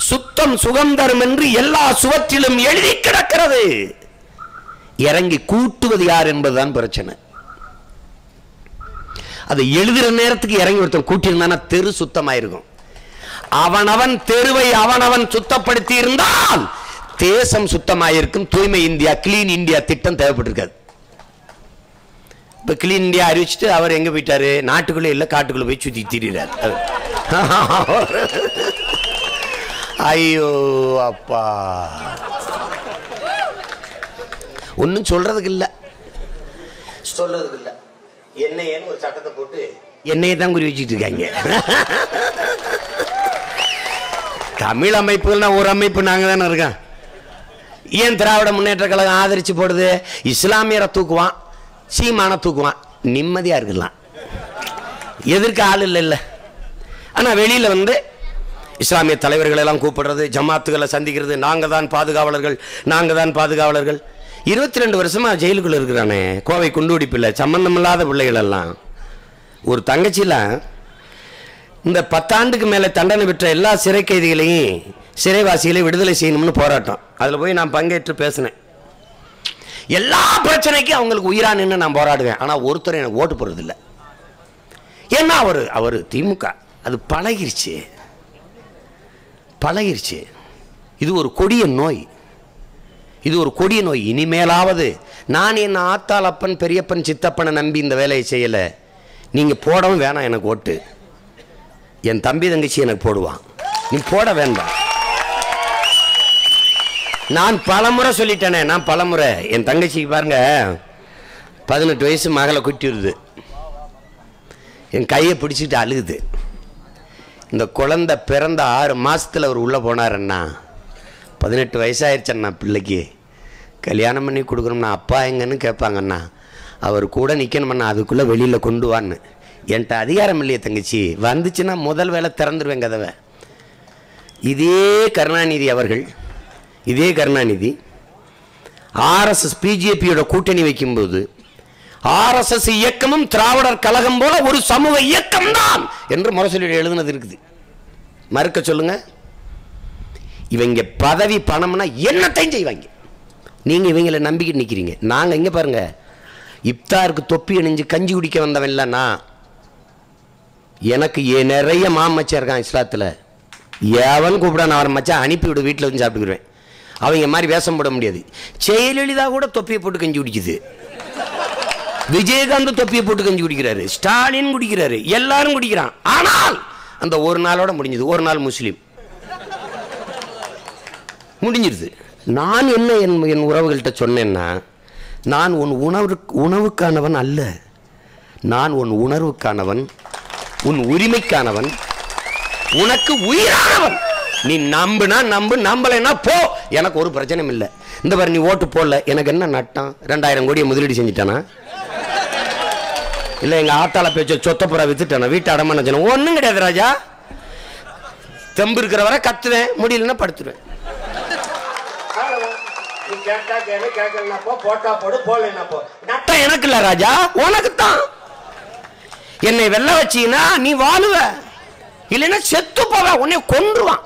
சுத்தம் சுகம் தரும் என்று எல்லா சுவற்றிலும் எழுதி கிடக்கிறது இறங்கி கூட்டுவது யார் என்பதுதான் பிரச்சனை அது எழுதுற நேரத்துக்கு இறங்கி ஒருத்தன் கூட்டியிருந்தானா தெரு சுத்தமாயிருக்கும் அவனவன் தெருவை அவனவன் சுத்தப்படுத்தி இருந்தால் தேசம் சுத்தமாயிருக்கும் தூய்மை இந்தியா கிளீன் இந்தியா திட்டம் தேவைப்பட்டிருக்காது இப்ப கிளீன் இந்தியா அறிவிச்சுட்டு அவர் எங்க போயிட்டாரு நாட்டுக்குள்ளே இல்ல காட்டுக்குள்ள போய் சுத்தி திரிகிறார் ஐயோ அப்பா ஒன்றும் சொல்றதுக்கு இல்ல சொல்றதுக்கு இல்ல என்னையன்னு ஒரு சட்டத்தை போட்டு என்னையை தான் குறி வச்சுட்டு இருக்காங்க தமிழ் அமைப்புகள்னா ஒரு அமைப்பு நாங்க தானே இருக்கோம் ஏன் திராவிட முன்னேற்ற கழகம் ஆதரிச்சு போடுது இஸ்லாமியரை தூக்குவான் சீமான தூக்குவான் நிம்மதியா இருக்கலாம் எதிர்க்க ஆள் இல்லை இல்லை ஆனா வெளியில வந்து இஸ்லாமிய தலைவர்கள் எல்லாம் கூப்பிடுறது ஜமாத்துகளை சந்திக்கிறது நாங்க தான் பாதுகாவலர்கள் நாங்க தான் பாதுகாவலர்கள் இருபத்தி ரெண்டு வருஷமா ஜெயிலுக்குள்ள இருக்கிறானே கோவை குண்டுடி பிள்ளை சம்பந்தமில்லாத பிள்ளைகள் எல்லாம் ஒரு தங்கச்சிலாம் இந்த பத்தாண்டுக்கு மேலே தண்டனை பெற்ற எல்லா சிறை கைதிகளையும் சிறைவாசிகளையும் விடுதலை செய்யணும்னு போராட்டம் அதில் போய் நான் பங்கேற்று பேசினேன் எல்லா பிரச்சனைக்கும் அவங்களுக்கு உயிரா நின்று நான் போராடுவேன் ஆனால் ஒருத்தர் எனக்கு ஓட்டு போடுறதில்ல ஏன்னா அவர் அவர் திமுக அது பழகிருச்சு பழகிருச்சு இது ஒரு கொடிய நோய் இது ஒரு கொடிய நோய் இனிமேலாவது நான் என் ஆத்தாள் அப்பன் பெரியப்பன் சித்தப்பனை நம்பி இந்த வேலையை செய்யலை நீங்கள் போடவும் வேணாம் எனக்கு ஓட்டு என் தம்பி தங்கச்சி எனக்கு போடுவான் நீ போட வேண்டாம் நான் பலமுறை சொல்லிட்டேனே நான் பலமுறை என் தங்கச்சிக்கு பாருங்க பதினெட்டு வயசு மகளை குட்டிடுது என் கையை பிடிச்சிட்டு அழுகுது இந்த குழந்தை பிறந்த ஆறு மாசத்துல அவர் உள்ளே போனாருன்னா பதினெட்டு வயசாயிருச்சண்ணா பிள்ளைக்கு கல்யாணம் பண்ணி கொடுக்கணும்னா அப்பா எங்கன்னு கேட்பாங்கண்ணா அவர் கூட நிற்கணுமண்ணா அதுக்குள்ளே வெளியில் கொண்டு வான்னு என்கிட்ட அதிகாரம் இல்லையே தங்கச்சி வந்துச்சுன்னா முதல் வேலை திறந்துருவேன் கதவை இதே கருணாநிதி அவர்கள் இதே கருணாநிதி ஆர்எஸ்எஸ் பிஜேபியோட கூட்டணி வைக்கும்போது ஆர்எஸ்எஸ் இயக்கமும் திராவிடர் கழகம் போல ஒரு சமூக இயக்கம் தான் என்று முரசொலியில் எழுதுனது இருக்குது மறுக்க சொல்லுங்க இவங்க பதவி பணம்னா என்னத்தையும் செய்வாங்க நீங்க இவங்களை நம்பிக்கிட்டு நிக்கிறீங்க நாங்க இங்க பாருங்க இப்தாருக்கு தொப்பி அணிஞ்சு கஞ்சி குடிக்க வந்தவன் இல்ல நான் எனக்கு ஏ- நிறைய மாமச்சான் இருக்கான் இஸ்லாத்துல எவன் கூப்பிட நான் அவன் மச்சான் அனுப்பி விடு வீட்டில் வந்து சாப்பிட்டுக்குருவேன் அவங்க மாதிரி வேஷம் போட முடியாது ஜெயலலிதா கூட தொப்பியை போட்டு கஞ்சி குடிக்குது விஜயகாந்த் தொப்பியை போட்டு கஞ்சி குடிக்கிறாரு ஸ்டாலின் குடிக்கிறாரு எல்லாரும் குடிக்கிறான் ஆனால் அந்த ஒரு நாளோட முடிஞ்சது ஒரு நாள் முஸ்லீம் முடிஞ்சிருது நான் என்ன என் என் உறவுகள்கிட்ட சொன்னேன்னா நான் உன் உணவு உணவுக்கானவன் அல்ல நான் உன் உணர்வுக்கானவன் உன் உரிமைக்கானவன் உனக்கு உயிரானவன் நீ நம்புனா நம்பு நம்பலைன்னா போ எனக்கு ஒரு பிரச்சனையும் இல்லை இந்த பாரு நீ ஓட்டு போடல எனக்கு என்ன நட்டம் ரெண்டாயிரம் கோடியை முதலீடு செஞ்சுட்டானா இல்ல எங்க ஆத்தால பேச்ச சொத்தப்புறா வித்துட்டானா வீட்டு அடமான சொன்ன ஒண்ணும் கிடையாது ராஜா தெம்பு இருக்கிற வரை கத்துவேன் முடியலன்னா படுத்துருவேன் நட்டம் எனக்கு இல்ல ராஜா உனக்கு தான் என்னை வெல்ல வச்சீங்கன்னா நீ வாழுவ இல்லைன்னா செத்து போவ உன்னை கொன்றுவான்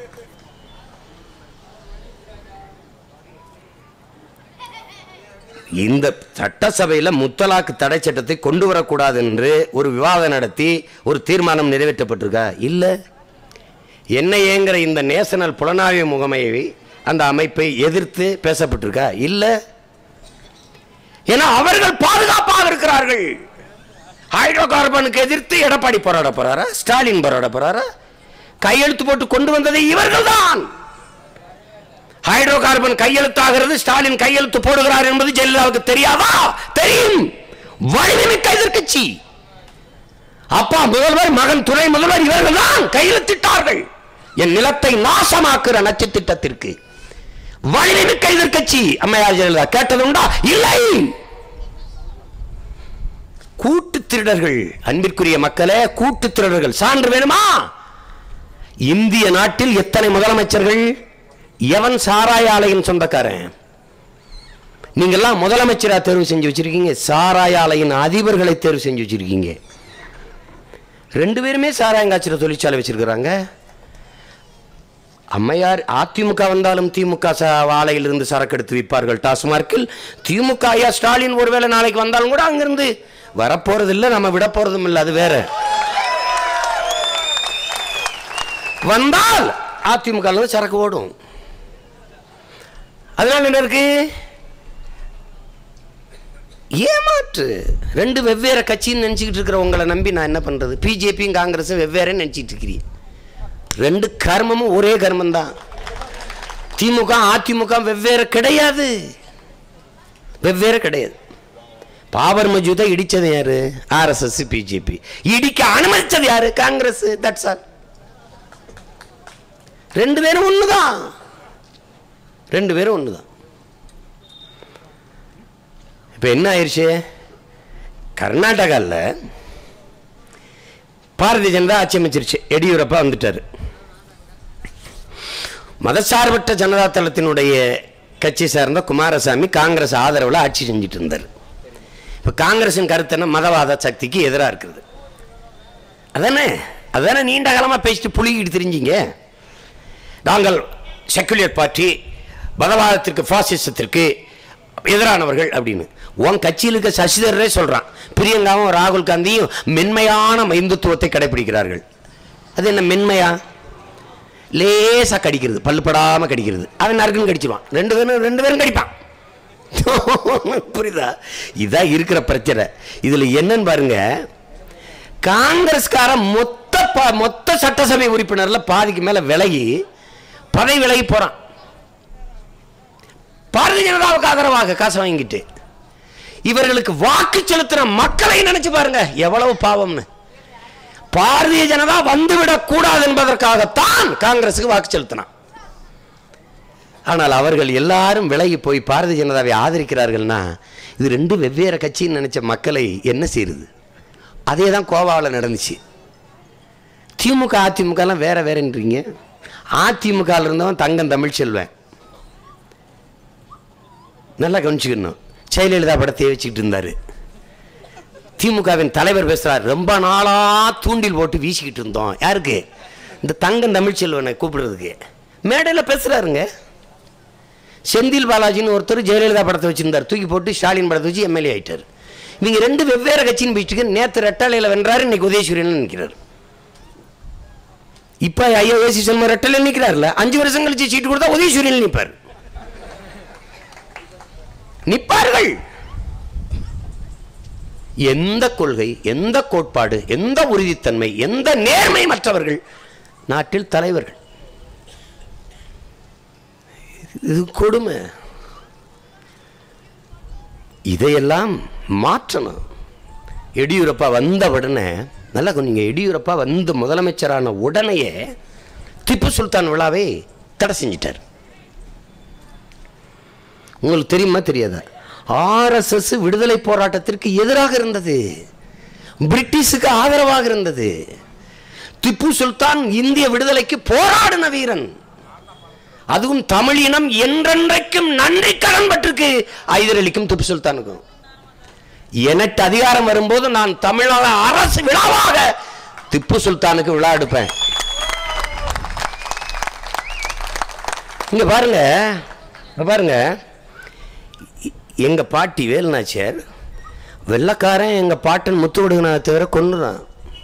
இந்த சட்டசபையில் முத்தலாக்கு தடை சட்டத்தை கொண்டு வரக்கூடாது என்று ஒரு விவாதம் நடத்தி ஒரு தீர்மானம் நிறைவேற்றப்பட்டிருக்கா இல்லை என்ன ஏங்கிற இந்த நேஷனல் புலனாய்வு முகமையை அந்த அமைப்பை எதிர்த்து பேசப்பட்டிருக்கா இல்லை ஏன்னா அவர்கள் பாதுகாப்பாக இருக்கிறார்கள் ஹைட்ரோ கார்பனுக்கு எதிர்த்து எடப்பாடி போராட போறாரா ஸ்டாலின் போராட போறாரா கையெழுத்து போட்டு கொண்டு வந்தது இவர்கள் தான் ஹைட்ரோ கார்பன் கையெழுத்தாகிறது ஸ்டாலின் கையெழுத்து போடுகிறார் என்பது ஜெயலலிதாவுக்கு தெரியாதா தெரியும் வலிமைமிக்க எதிர்க்கட்சி அப்பா முதல்வர் மகன் துணை முதல்வர் இவர்கள் தான் கையெழுத்திட்டார்கள் என் நிலத்தை நாசமாக்குற நச்சு திட்டத்திற்கு வலிமைமிக்க எதிர்க்கட்சி அம்மையார் ஜெயலலிதா கேட்டதுண்டா இல்லை கூட்டு திருடர்கள் அன்பிற்குரிய மக்களே கூட்டு திருடர்கள் சான்று வேணுமா இந்திய நாட்டில் எத்தனை முதலமைச்சர்கள் எவன் சாராய ஆலையின் சொந்தக்காரன் நீங்கெல்லாம் முதலமைச்சரா தேர்வு செஞ்சு வச்சிருக்கீங்க சாராய ஆலையின் அதிபர்களை தேர்வு செஞ்சு வச்சிருக்கீங்க ரெண்டு பேருமே சாராயம் காய்ச்சிற தொழிற்சாலை வச்சிருக்கிறாங்க அம்மையார் அதிமுக வந்தாலும் திமுக ச ஆலையிலிருந்து சரக்கு எடுத்து விற்பார்கள் டாஸ்மார்க்கில் திமுக ஐயா ஸ்டாலின் ஒருவேளை நாளைக்கு வந்தாலும் கூட அங்கிருந்து வரப்போறது இல்லை நம்ம விட போறதும் இல்லை அது வேற வந்தால் அதிமுக ல இருந்து சரக்கு ஓடும் அதனால என்ன இருக்கு ஏமாற்று ரெண்டு வெவ்வேறு கட்சின்னு நினச்சிக்கிட்டு இருக்கிற உங்களை நம்பி நான் என்ன பண்றது பிஜேபியும் காங்கிரஸும் வெவ்வேறு நினச்சிட்டு இருக்கிறீங்க ரெண்டு கர்மமும் ஒரே கர்மம் தான் திமுக அதிமுக வெவ்வேறு கிடையாது வெவ்வேறு கிடையாது பாபர் மஜூதை இடிச்சது யாரு ஆர்எஸ்எஸ் பிஜேபி இடிக்க அனுமதிச்சது யாரு காங்கிரஸ் தட்ஸ் ஆல் ரெண்டு பேரும் ஒண்ணுதான் ரெண்டு பேரும் ஒண்ணுதான் இப்ப என்ன ஆயிடுச்சு கர்நாடகாவில் பாரதிய ஜனதா ஆட்சி அமைச்சிருச்சு எடியூரப்பா வந்துட்டாரு மதசார்பற்ற ஜனதா தளத்தினுடைய கட்சி சார்ந்த குமாரசாமி காங்கிரஸ் ஆதரவில் ஆட்சி செஞ்சுட்டு இருந்தார் இப்போ காங்கிரஸின் கருத்து என்ன மதவாத சக்திக்கு எதிராக இருக்குது அதானே அதானே நீண்ட காலமாக பேசிட்டு புளிக்கிட்டு தெரிஞ்சிங்க நாங்கள் செக்குலர் பார்ட்டி மதவாதத்திற்கு பாசிசத்திற்கு எதிரானவர்கள் அப்படின்னு உன் கட்சியில் இருக்க சசிதரரே சொல்றான் பிரியங்காவும் ராகுல் காந்தியும் மென்மையான இந்துத்துவத்தை கடைபிடிக்கிறார்கள் அது என்ன மென்மையா லேசா கடிக்கிறது பல்லுப்படாம கடிக்கிறது அவன் நறுக்குன்னு கடிச்சிருவான் ரெண்டு பேரும் ரெண்டு பேரும் கடிப்பான் புரியுதா இதான் இருக்கிற பிரச்சனை இதுல என்னன்னு பாருங்க காங்கிரஸ்கார மொத்த ப- மொத்த சட்டசபை உறுப்பினர்ல பாதிக்கு மேல விலகி பதவி விலகி போறான் பாரதிய ஜனதாவுக்கு ஆதரவாக காசு வாங்கிட்டு இவர்களுக்கு வாக்கு செலுத்தின மக்களை நினைச்சு பாருங்க எவ்வளவு பாவம்னு பாரதிய ஜனதா வந்துவிடக் கூடாது என்பதற்காகத்தான் காங்கிரசுக்கு வாக்கு செலுத்தினான் ஆனால் அவர்கள் எல்லாரும் விலகி போய் பாரதிய ஜனதாவை ஆதரிக்கிறார்கள்னா இது ரெண்டு வெவ்வேறு கட்சின்னு நினைச்ச மக்களை என்ன செய்யுது அதே தான் கோவாவில் நடந்துச்சு திமுக அதிமுகலாம் வேற வேறன்றீங்க அதிமுகவில் இருந்தவன் தங்கம் தமிழ் செல்வன் நல்லா கவனிச்சுக்கணும் ஜெயலலிதா படத்தையே வச்சுக்கிட்டு இருந்தாரு திமுகவின் தலைவர் பேசுறார் ரொம்ப நாளா தூண்டில் போட்டு வீசிக்கிட்டு இருந்தோம் யாருக்கு இந்த தங்கம் தமிழ்ச்செல்வனை கூப்பிடுறதுக்கு மேடையில் பேசுறாருங்க செந்தில் பாலாஜின்னு ஒருத்தர் ஜெயலலிதா படத்தை வச்சிருந்தார் தூக்கி போட்டு ஸ்டாலின் படத்தை வச்சு எம்எல்ஏ ஆயிட்டார் இவங்க ரெண்டு வெவ்வேறு கட்சின்னு போயிட்டு நேற்று ரெட்டாலையில் வென்றாரு இன்னைக்கு உதயசூரியன் நிற்கிறார் இப்ப ஐயா ஏசி செல்வம் ரெட்டலையில் நிற்கிறார்ல அஞ்சு வருஷம் கழிச்சு சீட்டு கொடுத்தா உதயசூரியன் நிற்பார் நிற்பார்கள் எந்த கொள்கை எந்த கோட்பாடு எந்த உறுதித்தன்மை எந்த நேர்மை மற்றவர்கள் நாட்டில் தலைவர்கள் இது கொடுமை இதையெல்லாம் மாற்றணும் எடியூரப்பா வந்த உடனே நல்லா கொஞ்சம் எடியூரப்பா வந்து முதலமைச்சரான உடனேயே திப்பு சுல்தான் விழாவை தடை செஞ்சிட்டார் உங்களுக்கு தெரியுமா தெரியாதா ஆர்எஸ்எஸ் விடுதலை போராட்டத்திற்கு எதிராக இருந்தது பிரிட்டிஷுக்கு ஆதரவாக இருந்தது திப்பு சுல்தான் இந்திய விடுதலைக்கு போராடின வீரன் அதுவும் தமிழ் இனம் என்றென்றைக்கும் நன்றி கடன் பட்டிருக்கு ஐதரளிக்கும் திப்பு சுல்தானுக்கும் எனக்கு அதிகாரம் வரும்போது நான் தமிழக அரசு விழாவாக திப்பு சுல்தானுக்கு விழா எடுப்பேன் இங்க பாருங்க இங்க பாருங்க எ- எங்க பாட்டி வேலுநாச்சியார் வெள்ளக்காரன் எங்க பாட்டன் முத்துவடுகனாக தவிர கொன்னுறான்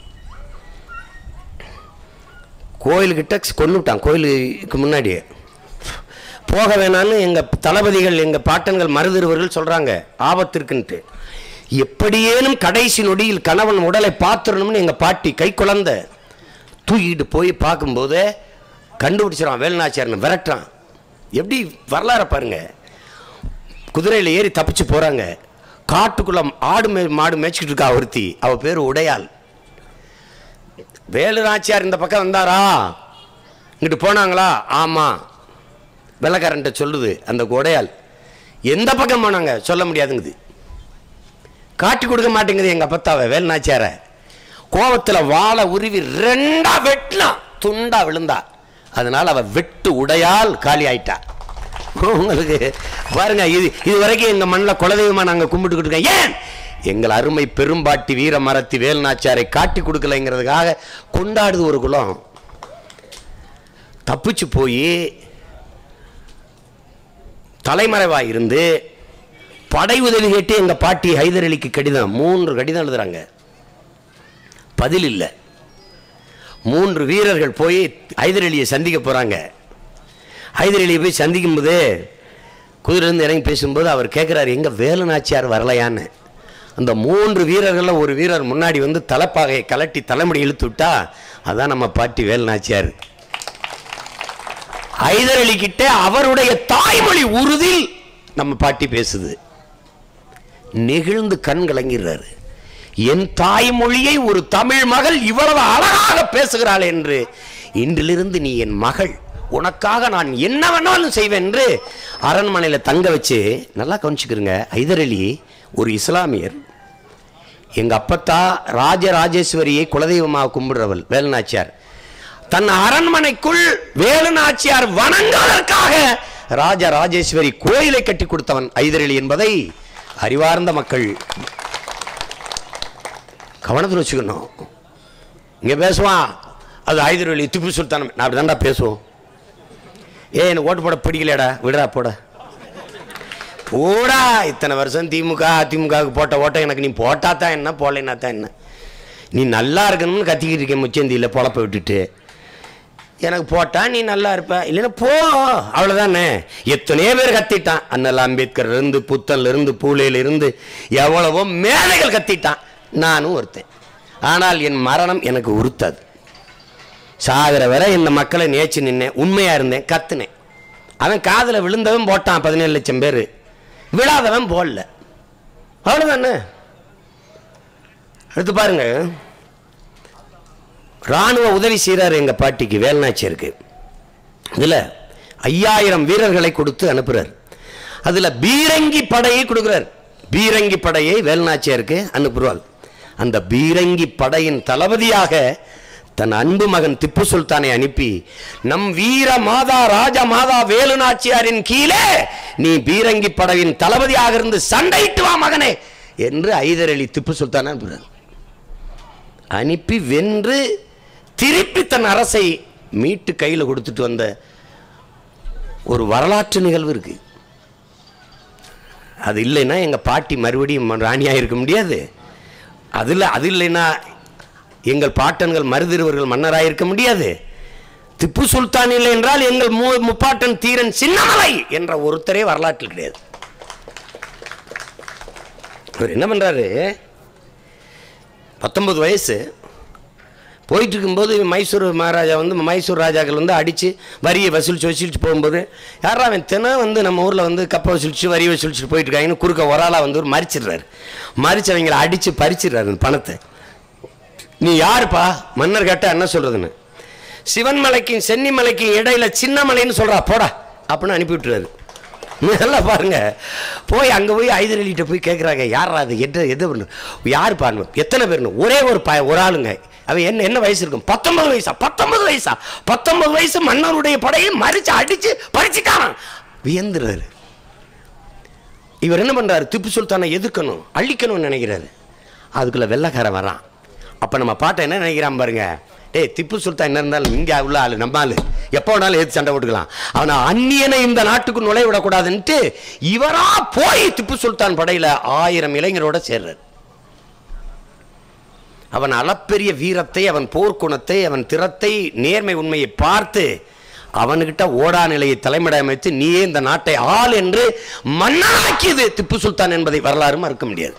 கோயிலுக்கிட்ட கொன்னுட்டான் கோயிலுக்கு முன்னாடியே போக வேணாம்னு எங்க தளபதிகள் எங்க பாட்டன்கள் மருதிருவர்கள் சொல்றாங்க ஆபத்திற்குன்ட்டு எப்படியேனும் கடைசி நொடியில் கணவன் உடலை பார்த்துடணும்னு எங்க பாட்டி கை குழந்தை தூக்கிட்டு போய் பார்க்கும்போது கண்டுபிடிச்சிடான் வேலுநாச்சியார்னு விரட்டுறான் எப்படி வரலாற பாருங்க குதிரையில் ஏறி தப்பிச்சு போறாங்க காட்டுக்குள்ள ஆடு மே மாடு மேய்ச்சிக்கிட்டு இருக்கா ஒருத்தி அவ பேர் உடையாள் வேலுநாச்சியார் இந்த பக்கம் வந்தாரா இங்கிட்டு போனாங்களா ஆமா வெள்ளக்காரன்ட்ட சொல்லுது அந்த உடையாள் எந்த பக்கம் போனாங்க சொல்ல முடியாதுங்குது காட்டி கொடுக்க மாட்டேங்குது எங்க அப்பத்தாவை வேலுநாச்சியார கோவத்துல வாழை உருவி ரெண்டா வெட்டினா துண்டா விழுந்தா அதனால அவ வெட்டு உடையால் காலி ஆயிட்டா உங்களுக்கு பாருங்க இது இது வரைக்கும் எங்க மண்ணில் குலதெய்வமா நாங்க கும்பிட்டுக்கிட்டு இருக்கோம் ஏன் எங்கள் அருமை பெரும்பாட்டி வீர மரத்தி வேலுநாச்சியாரை காட்டி கொடுக்கலைங்கிறதுக்காக கொண்டாடுது ஒரு குலம் தப்பிச்சு போய் தலைமறைவாக இருந்து படை உதவி கேட்டு எங்கள் பாட்டி ஹைதர் அலிக்கு கடிதம் மூன்று கடிதம் எழுதுறாங்க பதில் இல்லை மூன்று வீரர்கள் போய் ஹைதர் அலியை சந்திக்க போகிறாங்க ஹைதர் அலியை போய் சந்திக்கும் போது குதிரையிலிருந்து இறங்கி பேசும்போது அவர் கேட்குறாரு எங்கே வேலு நாச்சியார் வரலையான்னு அந்த மூன்று வீரர்களில் ஒரு வீரர் முன்னாடி வந்து தலைப்பாகையை கலட்டி தலைமுடி இழுத்து விட்டா அதான் நம்ம பாட்டி வேலு நாச்சியார் ஹைதர் அலி கிட்ட அவருடைய தாய்மொழி உறுதியில் நம்ம பாட்டி பேசுது நெகிழ்ந்து கண் கலங்கிறாரு என் தாய்மொழியை ஒரு தமிழ் மகள் இவ்வளவு அழகாக பேசுகிறாள் என்று இன்றிலிருந்து நீ என் மகள் உனக்காக நான் என்ன வேணாலும் செய்வேன் என்று அரண்மனையில் தங்க வச்சு நல்லா கவனிச்சுக்கிறங்க ஹைதர் அலி ஒரு இஸ்லாமியர் எங்க அப்பத்தா ராஜராஜேஸ்வரியை குலதெய்வமாக கும்பிடுறவள் வேலுநாச்சியார் தன் அரண்மனைக்குள் வேலுநாச்சியார் வணங்குவதற்காக ராஜராஜேஸ்வரி கோயிலை கட்டி கொடுத்தவன் ஐதரளி என்பதை அறிவார்ந்த மக்கள் கவனத்தில் வச்சுக்கணும் இங்க பேசுவான் அது ஐதரளி திப்பு சுல்தான் நான் அப்படி தான்டா பேசுவோம் ஏ எனக்கு ஓட்டு போட பிடிக்கலடா விடுறா போட போடா இத்தனை வருஷம் திமுக அதிமுகவுக்கு போட்ட ஓட்டம் எனக்கு நீ போட்டா தான் என்ன போடலைன்னா தான் என்ன நீ நல்லா இருக்கணும்னு கத்திக்கிட்டு இருக்க முச்சந்தியில் பொழப்ப விட்டுட்டு எனக்கு போட்டா நீ நல்லா இருப்ப இல்லைன்னா போ அவ்வளோதானே எத்தனையோ பேர் கத்திட்டான் அண்ணல் அம்பேத்கர் இருந்து புத்தன்ல இருந்து பூலையில இருந்து எவ்வளவோ மேதைகள் கத்திட்டான் நானும் ஒருத்தன் ஆனால் என் மரணம் எனக்கு உறுத்தாது சாகிற வரை இந்த மக்களை நேச்சு நின்னேன் உண்மையா இருந்தேன் கத்துனேன் அவன் காதில் விழுந்தவன் போட்டான் பதினேழு லட்சம் பேர் விழாதவன் போடல அவ்வளோதானே அடுத்து பாருங்க ராணுவ உதவி செய்கிறார் எங்கள் பாட்டிக்கு வேல்நாச்சியருக்கு இதில் ஐயாயிரம் வீரர்களை கொடுத்து அனுப்புகிறார் அதில் பீரங்கி படையை கொடுக்குறார் பீரங்கி படையை வேல்நாச்சியருக்கு அனுப்புகிறார் அந்த பீரங்கி படையின் தளபதியாக தன் அன்பு மகன் திப்பு சுல்தானை அனுப்பி நம் வீர மாதா ராஜ மாதா வேலுநாச்சியாரின் கீழே நீ பீரங்கி படையின் தளபதியாக இருந்து சண்டையிட்டு வா மகனே என்று ஐதர் அலி திப்பு சுல்தான் அனுப்புகிறார் அனுப்பி வென்று திருப்பி தன் அரசை மீட்டு கையில் கொடுத்துட்டு வந்த ஒரு வரலாற்று நிகழ்வு இருக்கு அது இல்லைன்னா எங்கள் பாட்டி மறுபடியும் ராணியாக இருக்க முடியாது அதில் அது இல்லைன்னா எங்கள் பாட்டன்கள் மருதிருவர்கள் மன்னராக இருக்க முடியாது திப்பு சுல்தான் இல்லை என்றால் எங்கள் மூ முப்பாட்டன் தீரன் சின்னமலை என்ற ஒருத்தரே வரலாற்றில் கிடையாது அவர் என்ன பண்ணுறாரு பத்தொன்பது வயசு போயிட்டு இருக்கும்போது மைசூர் மகாராஜா வந்து மைசூர் ராஜாக்கள் வந்து அடித்து வரியை வசூலிச்சு வசூலிச்சு போகும்போது யாரா அவன் தினம் வந்து நம்ம ஊரில் வந்து கப்பை வசூலிச்சு வரி வசூலிச்சுட்டு போயிட்டு இருக்காங்கன்னு குறுக்க ஒரு ஆளாக வந்து ஒரு மறிச்சிடுறாரு மறிச்சு அவங்கள அடித்து பறிச்சிடுறாரு அந்த பணத்தை நீ யாருப்பா மன்னர் கேட்டா என்ன சொல்றதுன்னு சிவன்மலைக்கும் சென்னிமலைக்கும் இடையில சின்னமலைன்னு சொல்றா போடா அப்படின்னு அனுப்பி விட்டுறாரு நல்லா பாருங்க போய் அங்கே போய் ஐதரலிட்ட போய் கேட்குறாங்க யாரா அது எது எது பண்ணு யார் பாருங்க எத்தனை பேர்னு ஒரே ஒரு ப ஒரு ஆளுங்க அவன் என்ன என்ன வயசு இருக்கும் பத்தொன்பது வயசா பத்தொன்பது வயசா பத்தொன்பது வயசு மன்னருடைய படையை மறிச்சு அடிச்சு பறிச்சுட்டான் வியந்துறாரு இவர் என்ன பண்றாரு திப்பு சுல்தானை எதிர்க்கணும் அழிக்கணும்னு நினைக்கிறாரு அதுக்குள்ள வெள்ளைக்காரன் வரான் அப்போ நம்ம பாட்டை என்ன நினைக்கிறான் பாருங்க டேய் திப்பு சுல்தான் என்ன இருந்தாலும் இங்கே உள்ள ஆளு நம்ம ஆளு எப்போ வேணாலும் எதிர்த்து சண்டை போட்டுக்கலாம் அவனை அந்நியனை இந்த நாட்டுக்கு நுழைய விடக்கூடாதுன்ட்டு இவரா போய் திப்பு சுல்தான் படையில ஆயிரம் இளைஞரோட சேர்றாரு அவன் அளப்பெரிய வீரத்தை அவன் போர்க்குணத்தை அவன் திறத்தை நேர்மை உண்மையை பார்த்து அவனுக்கிட்ட ஓடா நிலையை தலைமையிட அமைத்து நீயே இந்த நாட்டை ஆள் என்று மன்னராக்கியது திப்பு சுல்தான் என்பதை வரலாறு மறுக்க முடியாது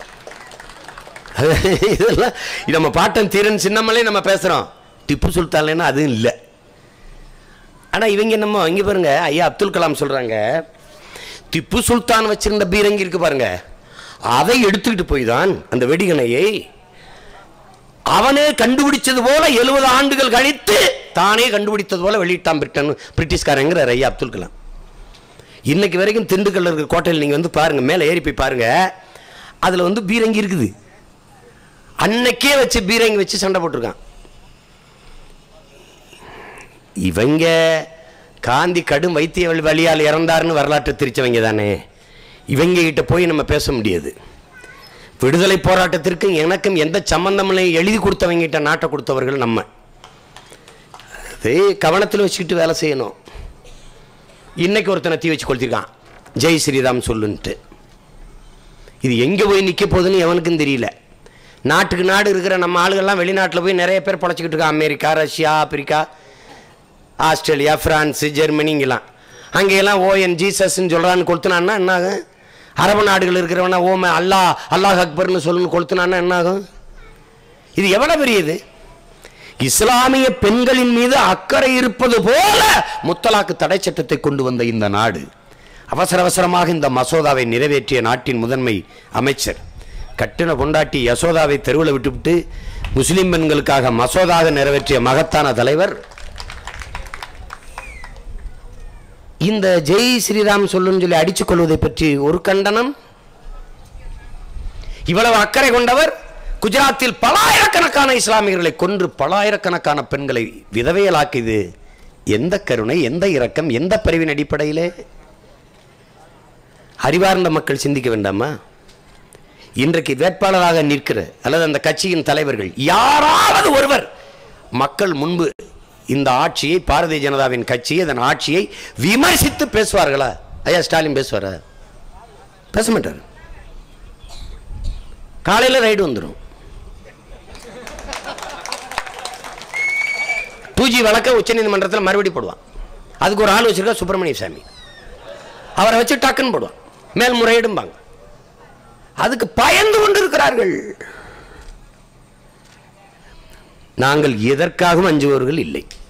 இதெல்லாம் இது நம்ம பாட்டன் தீரன் சின்னமலை நம்ம பேசுகிறோம் திப்பு சுல்தான்லன்னா அதுவும் இல்லை ஆனால் இவங்க என்னமோ இங்கே பாருங்க ஐயா அப்துல் கலாம் சொல்கிறாங்க திப்பு சுல்தான் வச்சிருந்த பீரங்கி இருக்கு பாருங்க அதை எடுத்துக்கிட்டு போய் தான் அந்த வெடிகணையை அவனே கண்டுபிடிச்சது போல எழுபது ஆண்டுகள் கழித்து தானே கண்டுபிடித்தது போல வெளியிட்டான் பிரிட்டன் பிரிட்டிஷ்காரங்கிற ஐயா அப்துல் கலாம் இன்னைக்கு வரைக்கும் திண்டுக்கல்ல இருக்கிற கோட்டையில் நீங்கள் வந்து பாருங்க மேலே ஏறி போய் பாருங்க அதில் வந்து பீரங்கி இருக்குது அன்னைக்கே வச்சு பீரங்கி வச்சு சண்டை போட்டிருக்கான் இவங்க காந்தி கடும் வைத்திய வழி- வழியால் இறந்தாருன்னு வரலாற்றை திரிச்சவங்க தானே இவங்க கிட்ட போய் நம்ம பேச முடியாது விடுதலை போராட்டத்திற்கும் எனக்கும் எந்த சம்பந்தமும் இல்லை எழுதி கொடுத்தவங்க கிட்ட நாட்டை கொடுத்தவர்கள் நம்ம கவனத்தில் வச்சுக்கிட்டு வேலை செய்யணும் இன்னைக்கு ஒருத்தனை தீ வச்சு கொளுத்திருக்கான் ஜெய் ஸ்ரீராம் சொல்லுன்ட்டு இது எங்கே போய் நிற்க போகுதுன்னு எவனுக்கும் தெரியல நாட்டுக்கு நாடு இருக்கிற நம்ம ஆளுகள்லாம் வெளிநாட்டில் போய் நிறைய பேர் பொழைச்சிக்கிட்டு இருக்கான் America Russia Africa Australia France Germany இங்கெல்லாம் அங்கெல்லாம் ஓஎன் ஜீசஸ்ன்னு சொல்கிறான்னு கொளுத்துனான்னா என்ன ஆகும் அரபு நாடுகள் இருக்கிறவனா ஓம அல்லாஹ் அல்லாஹ் அக்பர்னு சொல்லுன்னு கொளுத்துனான்னா என்ன ஆகும் இது எவ்வளோ பெரியது இஸ்லாமிய பெண்களின் மீது அக்கறை இருப்பது போல முத்தலாக்கு தடை சட்டத்தை கொண்டு வந்த இந்த நாடு அவசர அவசரமாக இந்த மசோதாவை நிறைவேற்றிய நாட்டின் முதன்மை அமைச்சர் கட்டின பொண்டாட்டி யசோதாவை தெருவில் விட்டுவிட்டு முஸ்லிம் பெண்களுக்காக மசோதாக நிறைவேற்றிய மகத்தான தலைவர் இந்த ஜெய் ஸ்ரீராம் சொல்லுன்னு சொல்லி அடித்துக் கொள்வதை பற்றி ஒரு கண்டனம் இவ்வளவு அக்கறை கொண்டவர் குஜராத்தில் பலாயிரக்கணக்கான இஸ்லாமியர்களை கொன்று பலாயிரக்கணக்கான பெண்களை விதவையலாக்கியது எந்த கருணை எந்த இரக்கம் எந்த பிரிவின் அடிப்படையிலே அறிவார்ந்த மக்கள் சிந்திக்க வேண்டாமா இன்றைக்கு வேட்பாளராக நிற்கிற அல்லது அந்த கட்சியின் தலைவர்கள் யாராவது ஒருவர் மக்கள் முன்பு இந்த ஆட்சியை பாரதிய ஜனதாவின் கட்சி அதன் ஆட்சியை விமர்சித்து பேசுவார்களா ஐயா ஸ்டாலின் பேசுவாரா பேச மாட்டார் காலையில் ரைடு வந்துடும் டூ ஜி வழக்க உச்சநீதிமன்றத்தில் மறுபடி போடுவான் அதுக்கு ஒரு ஆள் வச்சிருக்கா சுப்பிரமணிய சாமி அவரை வச்சு டக்குன்னு போடுவான் மேல்முறையீடும்பாங்க அதுக்கு பயந்து கொண்டிருக்கிறார்கள் நாங்கள் எதற்காகவும் அஞ்சுபவர்கள் இல்லை